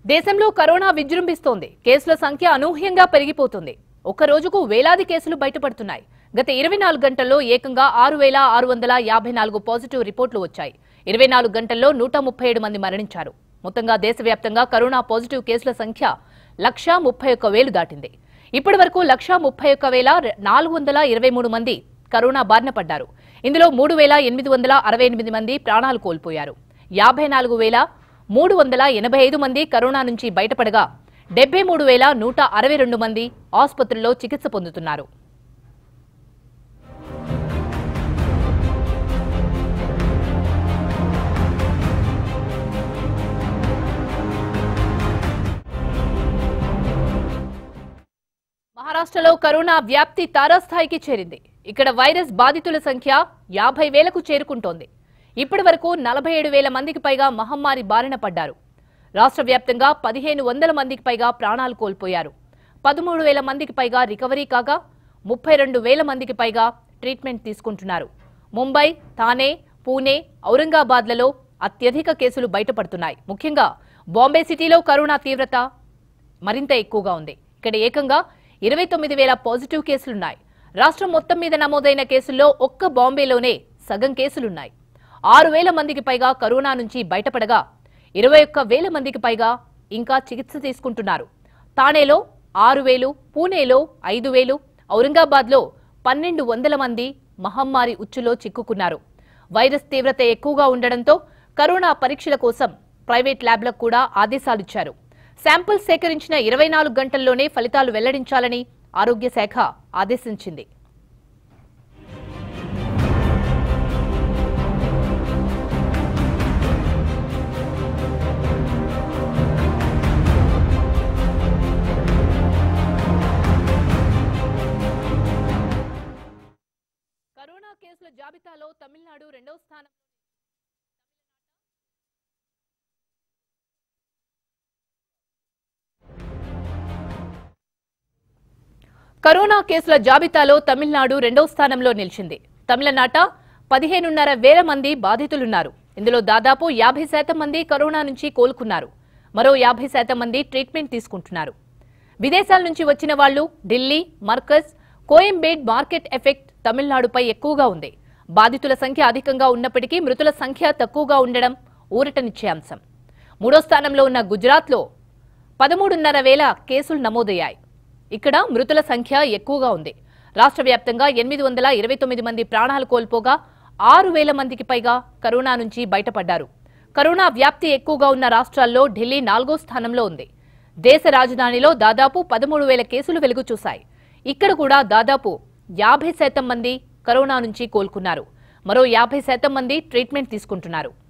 దేశంలో కరోనా విజృంభిస్తోంది కేసుల సంఖ్య అనూహ్యంగా పెరిగిపోతుంది ఒక్క రోజుకు వేలాది కేసులు బయటపడుతున్నాయి గత ఇరవై నాలుగు గంటల్లో ఏకంగా ఆరు వేల ఆరు వందల యాభై నాలుగు పాజిటివ్ రిపోర్టులు వచ్చాయి ఇరవై నాలుగు గంటల్లో నూట ముప్పై ఏడు మంది మరణించారు మొత్తంగా దేశవ్యాప్తంగా కరోనా పాజిటివ్ కేసుల సంఖ్య లక్షా ముప్పై ఒక్క వేలు దాటింది ఇప్పటి వరకు లక్షా ముప్పై ఒక్క వేల నాలుగు వందల ఇరవై మూడు మంది కరోనా బారిన పడ్డారు ఇందులో మూడు వేల ఎనిమిది వందల అరవై ఎనిమిది మంది ప్రాణాలు కోల్పోయారు యాభై నాలుగు వేల మూడు వందల ఎనభై ఐదు మంది కరోనా నుంచి బయటపడగా డెబ్బై మూడు వేల నూట అరవై రెండు మంది ఆసుపత్రుల్లో చికిత్స పొందుతున్నారు మహారాష్ట్రలో కరోనా వ్యాప్తి తారాస్థాయికి చేరింది ఇక్కడ వైరస్ బాధితుల సంఖ్య యాభై వేలకు చేరుకుంటోంది ఇప్పటి వరకు నలభై ఏడు వేల మందికి పైగా మహమ్మారి బారిన పడ్డారు రాష్ట్ర వ్యాప్తంగా పదిహేను వందల మందికి పైగా ప్రాణాలు కోల్పోయారు పదమూడు వేల మందికి పైగా రికవరీ కాగా ముప్పై రెండు వేల మందికి పైగా ట్రీట్మెంట్ తీసుకుంటున్నారు ముంబై థానే పూణే ఔరంగాబాద్లలో అత్యధిక కేసులు బయటపడుతున్నాయి ముఖ్యంగా బాంబే సిటీలో కరోనా తీవ్రత మరింత ఎక్కువగా ఉంది ఇక్కడ ఏకంగా ఇరవై తొమ్మిది వేల పాజిటివ్ కేసులున్నాయి రాష్ట్రం మొత్తం మీద నమోదైన కేసుల్లో ఒక్క బాంబేలోనే సగం కేసులున్నాయి ఆరు వేల మందికి పైగా కరోనా నుంచి బయటపడగా ఇరవై ఒక్క వేల మందికి పైగా ఇంకా చికిత్స తీసుకుంటున్నారు తానేలో ఆరు వేలు పూణేలో ఐదు వేలు ఔరంగాబాద్లో పన్నెండు వందల మంది మహమ్మారి ఉచ్చులో చిక్కుకున్నారు వైరస్ తీవ్రత ఎక్కువగా ఉండడంతో కరోనా పరీక్షల కోసం ప్రైవేట్ ల్యాబ్లకు కూడా ఆదేశాలిచ్చారు శాంపిల్ సేకరించిన ఇరవై నాలుగు గంటల్లోనే ఫలితాలు వెల్లడించాలని ఆరోగ్య శాఖ ఆదేశించింది కరోనా కేసుల జాబితాలో తమిళనాడు రెండవ స్థానం కరోనా కేసుల జాబితాలో తమిళనాడు రెండవ స్థానంలో నిలిచింది తమిళనాట పదిహేనున్నర వేల మంది బాధితులున్నారు ఇందులో దాదాపు యాభై శాతం మంది కరోనా నుంచి కోలుకున్నారు మరో యాభై శాతం మంది ట్రీట్మెంట్ తీసుకుంటున్నారు విదేశాల నుంచి వచ్చిన వాళ్లు ఢిల్లీ మర్కజ్ కోయంబేడ్ మార్కెట్ ఎఫెక్ట్ తమిళనాడుపై ఎక్కువగా ఉంది బాధితుల సంఖ్య అధికంగా ఉన్నప్పటికీ మృతుల సంఖ్య తక్కువగా ఉండడం ఊరటనిచ్చే అంశం మూడో స్థానంలో ఉన్న గుజరాత్లో పదమూడున్నర వేల కేసులు నమోదయ్యాయి ఇక్కడ మృతుల సంఖ్య ఎక్కువగా ఉంది రాష్ట్ర వ్యాప్తంగా ఎనిమిది వందల ఇరవై తొమ్మిది మంది ప్రాణాలు కోల్పోగా ఆరు వేల మందికి పైగా కరోనా నుంచి బయటపడ్డారు కరోనా వ్యాప్తి ఎక్కువగా ఉన్న రాష్ట్రాల్లో ఢిల్లీ నాలుగో స్థానంలో ఉంది దేశ రాజధానిలో దాదాపు పదమూడు వేల కేసులు వెలుగు చూశాయి ఇక్కడ కూడా దాదాపు యాభై శాతం మంది కరోనా నుంచి కోలుకున్నారు మరో యాభై శాతం మంది ట్రీట్మెంట్ తీసుకుంటున్నారు